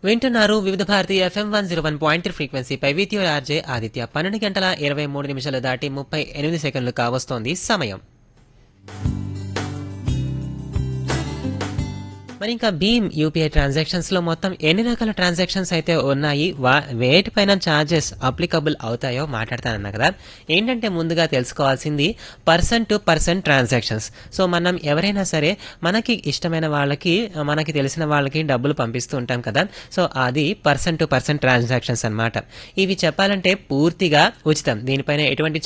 వింటున్నారు Vividh Bharati FM one zero one point ఫ్రీక్వెన్సీపై with your RJ Aditya పన్నెండు గంటల ఇరవై మూడు నిమిషాలు దాటి ముప్పై ఎనిమిది సెకండ్లు కావస్తోంది సమయం మరి ఇంకా భీమ్ యూపీఐ ట్రాన్సాక్షన్స్ లో మొత్తం ఎన్ని రకాల ట్రాన్సాక్షన్స్ అయితే ఉన్నాయి వా వేటిపైన ఛార్జెస్ అప్లికబుల్ అవుతాయో మాట్లాడతానన్నా కదా ఏంటంటే ముందుగా తెలుసుకోవాల్సింది person to person transactions so మనం ఎవరైనా సరే మనకి ఇష్టమైన వాళ్ళకి మనకి తెలిసిన వాళ్ళకి డబ్బులు పంపిస్తూ ఉంటాం కదా సో అది పర్సన్ టు పర్సన్ ట్రాన్సాక్షన్స్ అన్నమాట ఇవి చెప్పాలంటే పూర్తిగా ఉచితం దీనిపైన ఎటువంటి